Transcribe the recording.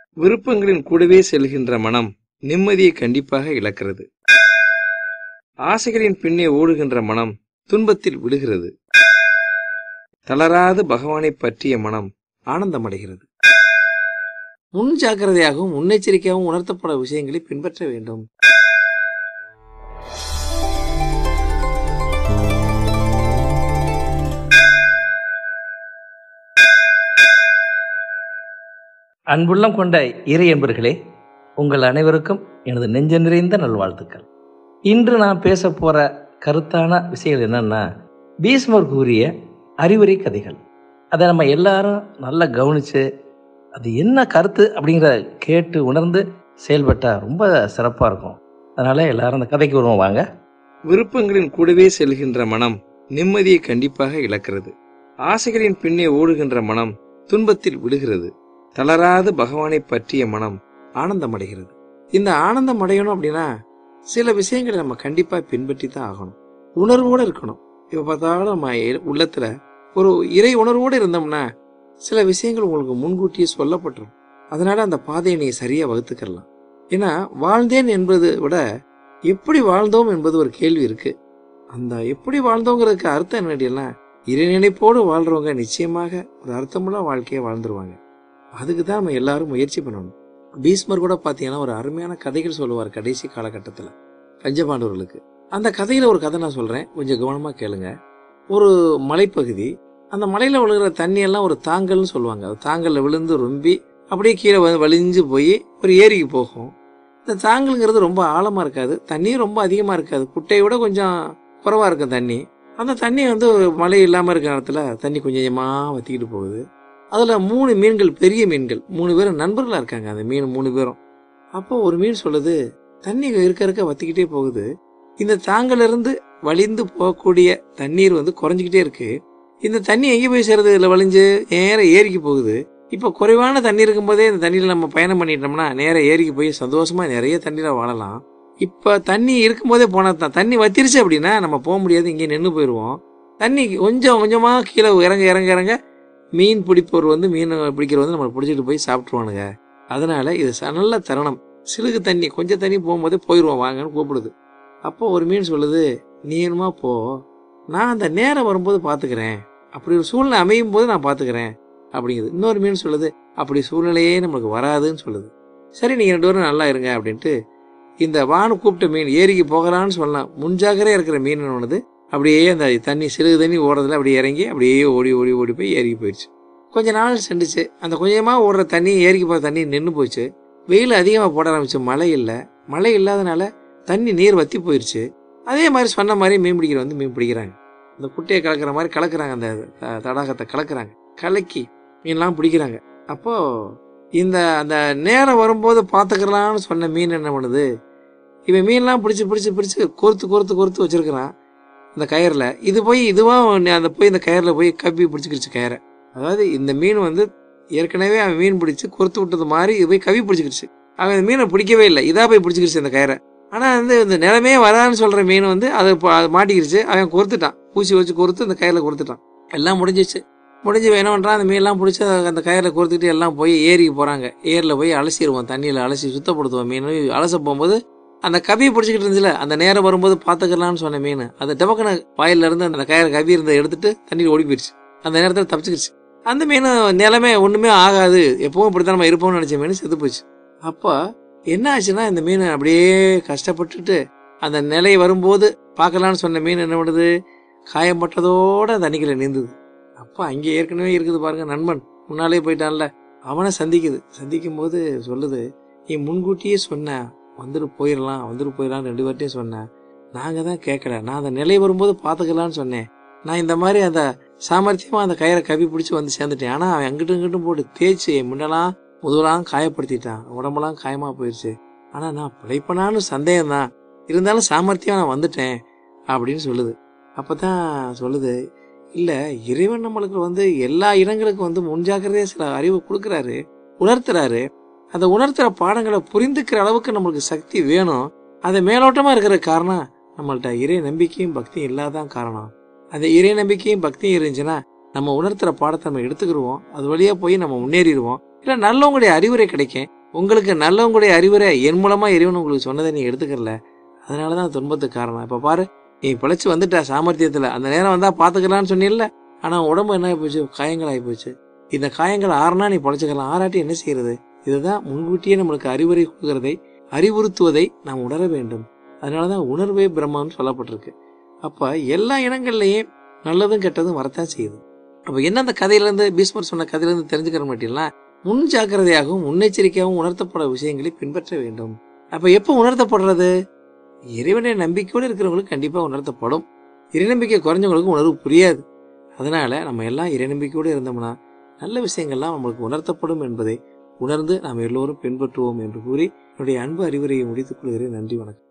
விருப்பங்களின் கூடவே செல்கின்ற மனம் நிம்மதியை கண்டிப்பாக இழக்கிறது ஆசைகளின் பின்னே ஓடுகின்ற மனம் துன்பத்தில் விழுகிறது தளராது பகவானை பற்றிய மனம் ஆனந்தமடைகிறது முன் ஜாக்கிரதையாகவும் முன்னெச்சரிக்கையாகவும் உணர்த்தப்பட விஷயங்களை பின்பற்ற வேண்டும் அன்புள்ளம் கொண்ட இறை என்பர்களே உங்கள் அனைவருக்கும் எனது நெஞ்ச நிறைந்த நல்வாழ்த்துக்கள் இன்று நான் பேச போற கருத்தான விஷயங்கள் என்னன்னா பீஷ்மர் கூறிய அறிவுரை கதைகள் அதை நம்ம எல்லாரும் நல்லா கவனிச்சு அது என்ன கருத்து அப்படிங்கிறத கேட்டு உணர்ந்து செயல்பட்டா ரொம்ப சிறப்பாக இருக்கும் அதனால எல்லாரும் அந்த கதைக்கு வருவோம் வாங்க விருப்பங்களின் கூடவே செல்கின்ற மனம் நிம்மதியை கண்டிப்பாக இழக்கிறது ஆசைகளின் பின்னே ஓடுகின்ற மனம் துன்பத்தில் விழுகிறது தளராது பகவானை பற்றிய மனம் ஆனந்தமடைகிறது இந்த ஆனந்தம் அடையணும் அப்படின்னா சில விஷயங்களை நம்ம கண்டிப்பா பின்பற்றி தான் ஆகணும் உணர்வோட இருக்கணும் இப்ப பார்த்தாலும் நம்ம இ- உள்ளத்துல ஒரு இறை உணர்வோடு இருந்தோம்னா சில விஷயங்கள் உங்களுக்கு முன்கூட்டியே சொல்லப்பட்டுரும் அதனால அந்த பாதையை நீங்க சரியா வகுத்துக்கலாம் ஏன்னா வாழ்ந்தேன் என்பதை விட எப்படி வாழ்ந்தோம் என்பது ஒரு கேள்வி இருக்கு அந்த எப்படி வாழ்ந்தோங்கிறதுக்கு அர்த்தம் என்னடினா இறைநினைப்போடு வாழ்றவங்க நிச்சயமாக ஒரு அர்த்தமுள்ள வாழ்க்கையை வாழ்ந்துருவாங்க அதுக்கு தான் நம்ம எல்லாரும் முயற்சி பண்ணணும் பீஸ்மர் கூட பார்த்தீங்கன்னா ஒரு அருமையான கதைகள் சொல்லுவார் கடைசி காலகட்டத்தில் பஞ்சபாண்டவர்களுக்கு அந்த கதையில ஒரு கதை நான் சொல்றேன் கொஞ்சம் கவனமா கேளுங்க ஒரு மலைப்பகுதி அந்த மலையில விழுகிற தண்ணி எல்லாம் ஒரு தாங்கல்னு சொல்லுவாங்க அது தாங்கல்ல விழுந்து ரொம்பி அப்படியே கீழே வந்து வலிஞ்சு போய் ஒரு ஏரிக்கு போகும் இந்த தாங்கல்ங்கிறது ரொம்ப ஆழமா இருக்காது தண்ணி ரொம்ப அதிகமா இருக்காது குட்டையை விட கொஞ்சம் குறைவா இருக்கும் தண்ணி அந்த தண்ணி வந்து மழை இல்லாம இருக்கிற நேரத்துல தண்ணி கொஞ்சம் கொஞ்சமா வத்திக்கிட்டு போகுது அதுல மூணு மீன்கள் பெரிய மீன்கள் மூணு பேரும் நண்பர்களா இருக்காங்க அந்த மீன் மூணு பேரும் அப்போ ஒரு மீன் சொல்லுது தண்ணி இருக்க இருக்க வத்திக்கிட்டே போகுது இந்த தாங்கல இருந்து வழிந்து போகக்கூடிய தண்ணீர் வந்து குறைஞ்சிக்கிட்டே இருக்கு இந்த தண்ணி எங்கே போய் சேருது இல்லை வழிஞ்சு நேர ஏரிக்கு போகுது இப்போ குறைவான தண்ணி இருக்கும்போதே இந்த தண்ணியில் நம்ம பயணம் பண்ணிட்டோம்னா நேர ஏரிக்கு போய் சந்தோஷமா நிறைய தண்ணியில் வாழலாம் இப்போ தண்ணி இருக்கும்போதே போனா தான் தண்ணி வத்திருச்சு அப்படின்னா நம்ம போக முடியாது இங்கே நின்று போயிடுவோம் தண்ணி கொஞ்சம் கொஞ்சமாக கீழே இறங்க இறங்க இறங்க மீன் பிடிப்பவர் வந்து மீன் பிடிக்கிறவர் வந்து நம்மளை பிடிச்சிட்டு போய் சாப்பிட்ருவானுங்க அதனால இது ச- நல்ல தருணம் சிலுகு தண்ணி கொஞ்சம் தண்ணி போகும்போதே போயிடுவோம் வாங்கன்னு கூப்பிடுது அப்போ ஒரு மீன் சொல்லுது நீ என்னமா போ நான் அந்த நேரம் வரும்போது பார்த்துக்கிறேன் அப்படி ஒரு சூழ்நிலை அமையும் போது நான் பார்த்துக்கிறேன் அப்படிங்குது இன்னொரு மீன் சொல்லுது அப்படி சூழ்நிலையே நம்மளுக்கு வராதுன்னு சொல்லுது சரி நீங்கள் ரெண்டு பேரும் நல்லா இருங்க அப்படின்ட்டு இந்த வானு கூப்பிட்ட மீன் ஏரிக்கு போகலான்னு சொல்லலாம் முன்ஜாகரே இருக்கிற மீன் ஒன்றுது அப்படியே அந்த தண்ணி சிறுகு தண்ணி ஓடுறதுல அப்படியே இறங்கி அப்படியே ஓடி ஓடி ஓடி போய் ஏரிக்கு போயிடுச்சு கொஞ்ச நாள் சென்றுச்சு அந்த கொஞ்சமாக ஓடுற தண்ணி ஏரிக்கு போகிற தண்ணி நின்று போச்சு வெயில் அதிகமாக போட ஆரம்பிச்சு மழை இல்லை மழை இல்லாதனால தண்ணி நீர் வத்தி போயிடுச்சு அதே மாதிரி சொன்ன மாதிரி மீன் பிடிக்கிற வந்து மீன் பிடிக்கிறாங்க இந்த குட்டையை கலக்கிற மாதிரி கலக்குறாங்க அந்த த- தடாகத்தை கலக்குறாங்க கலக்கி மீன்லாம் பிடிக்கிறாங்க அப்போ இந்த அந்த நேரம் வரும்போது பார்த்துக்கலாம்னு சொன்ன மீன் என்ன பண்ணுது இவன் மீன்லாம் பிடிச்சி பிடிச்சி பிடிச்சி கோர்த்து கோர்த்து கோர்த்து வச்சிருக்கிறான் அந்த கயிறில் இது போய் இதுவா அந்த போய் இந்த கயிறில் போய் கப்பி பிடிச்சிக்கிடுச்சு கயிறை அதாவது இந்த மீன் வந்து ஏற்கனவே அவன் மீன் பிடிச்சி கொறுத்து விட்டது மாதிரி இது போய் கவி பிடிச்சிக்கிடுச்சு அவன் இந்த மீனை பிடிக்கவே இல்லை இதா போய் பிடிச்சிக்கிடுச்சு அந்த கயிறை ஆனால் வந்து இந்த நிலமே வரான்னு சொல்கிற மீன் வந்து அதை இப்போ அது மாட்டிக்கிடுச்சு அவன் கொறுத்துட்டான் பூசி வச்சு கொறுத்து அந்த கயிறில் கொடுத்துட்டான் எல்லாம் முடிஞ்சிச்சு முடிஞ்சு இவன் என்ன பண்ணுறான் அந்த மீன்லாம் பிடிச்சி அந்த கயிறில் கொடுத்துட்டு எல்லாம் போய் ஏரிக்கு போகிறாங்க ஏரியில் போய் அலசிடுவோம் தண்ணியில் அலசி சுத்தப்படுத்துவோம் மீன் அலச போகும்போது அந்த கபியை பிடிச்சிக்கிட்டு இருந்துச்சுல அந்த நேரம் வரும்போது பார்த்துக்கலாம்னு சொன்ன மீன் அந்த டபக்கன வாயில இருந்து அந்த கயிறு கபி இருந்த எடுத்துட்டு தண்ணியில் ஓடி போயிடுச்சு அந்த நேரத்தில் தப்பிச்சுக்கிடுச்சு அந்த மீன் நிலமே ஒன்றுமே ஆகாது எப்பவும் இப்படித்தான் நம்ம இருப்போம்னு நினச்ச மீன் செத்து போச்சு அப்போ என்ன ஆச்சுன்னா இந்த மீன் அப்படியே கஷ்டப்பட்டுட்டு அந்த நிலை வரும்போது பார்க்கலான்னு சொன்ன மீன் என்ன பண்ணுது காயப்பட்டதோட தண்ணிக்குள்ள நீந்துது அப்போ அங்கே ஏற்கனவே இருக்குது பாருங்க நண்பன் முன்னாலே போயிட்டான்ல அவனை சந்திக்குது சந்திக்கும் போது சொல்லுது நீ முன்கூட்டியே சொன்ன வந்துட்டு போயிடலாம் வந்துட்டு போயிடலாம் ரெண்டு பேர்ட்டையும் சொன்னேன் நாங்கள் தான் கேட்கல நான் அந்த நிலை வரும்போது பார்த்துக்கலான்னு சொன்னேன் நான் இந்த மாதிரி அந்த சாமர்த்தியமாக அந்த கயிறை கவி பிடிச்சி வந்து சேர்ந்துட்டேன் ஆனால் அவன் அங்கிட்டும் இங்கிட்டும் போட்டு தேய்ச்சி என் முன்னெல்லாம் முதுகெல்லாம் காயப்படுத்திட்டான் உடம்பெல்லாம் காயமாக போயிடுச்சு ஆனால் நான் பிழைப்பனான்னு சந்தேகம் தான் இருந்தாலும் சாமர்த்தியம் நான் வந்துட்டேன் அப்படின்னு சொல்லுது அப்போ தான் சொல்லுது இல்லை இறைவன் நம்மளுக்கு வந்து எல்லா இடங்களுக்கும் வந்து முன்ஜாக்கிரதையாக சில அறிவு கொடுக்குறாரு உணர்த்துறாரு அந்த உணர்த்துற பாடங்களை புரிந்துக்கிற அளவுக்கு நம்மளுக்கு சக்தி வேணும் அது மேலோட்டமாக இருக்கிற காரணம் நம்மள்ட்ட இறை நம்பிக்கையும் பக்தியும் இல்லாதான் காரணம் அந்த இறை நம்பிக்கையும் பக்தியும் இருந்துச்சுன்னா நம்ம உணர்த்துற பாடத்தை நம்ம எடுத்துக்கிடுவோம் அது வழியா போய் நம்ம முன்னேறிடுவோம் இல்லை நல்லவங்களுடைய அறிவுரை கிடைக்கும் உங்களுக்கு நல்லவங்களுடைய அறிவுரை என் மூலமா இறைவன் உங்களுக்கு சொன்னதை நீ எடுத்துக்கல அதனால தான் துன்பத்துக்கு காரணம் இப்ப பாரு நீ பிழைச்சு வந்துட்ட சாமர்த்தியத்துல அந்த நேரம் வந்தா பாத்துக்கலாம்னு சொன்னில்ல ஆனா உடம்பு என்ன ஆகி போச்சு காயங்கள் ஆகி போச்சு இந்த காயங்கள் ஆறுனா நீ பொழைச்சிக்கலாம் ஆறாட்டி என்ன செய்யறது இதுதான் முன்கூட்டியே நம்மளுக்கு அறிவுரை கொடுக்கறதை அறிவுறுத்துவதை நாம் உணர வேண்டும் அதனாலதான் உணர்வே பிரம்மன்னு சொல்லப்பட்டிருக்கு அப்ப எல்லா இடங்கள்லயும் நல்லதும் கெட்டதும் வரத்தான் செய்யுது அப்ப என்ன அந்த கதையில இருந்து பீஸ்மர் சொன்ன கதையில இருந்து தெரிஞ்சுக்கிற மாட்டீங்களா முன் ஜாக்கிரதையாகவும் முன்னெச்சரிக்கையாகவும் உணர்த்தப்பட விஷயங்களை பின்பற்ற வேண்டும் அப்ப எப்ப உணர்த்தப்படுறது இறைவனை நம்பிக்கையோடு இருக்கிறவங்களுக்கு கண்டிப்பா உணர்த்தப்படும் இறைநம்பிக்கை குறைஞ்சவங்களுக்கு உணர்வு புரியாது அதனால நம்ம எல்லாம் இறைநம்பிக்கையோடு இருந்தோம்னா நல்ல விஷயங்கள்லாம் நம்மளுக்கு உணர்த்தப்படும் என்பதை உணர்ந்து நாம் எல்லோரும் பின்பற்றுவோம் என்று கூறி என்னுடைய அன்பு அறிவுரையை முடித்துக் கொள்கிறேன் நன்றி வணக்கம்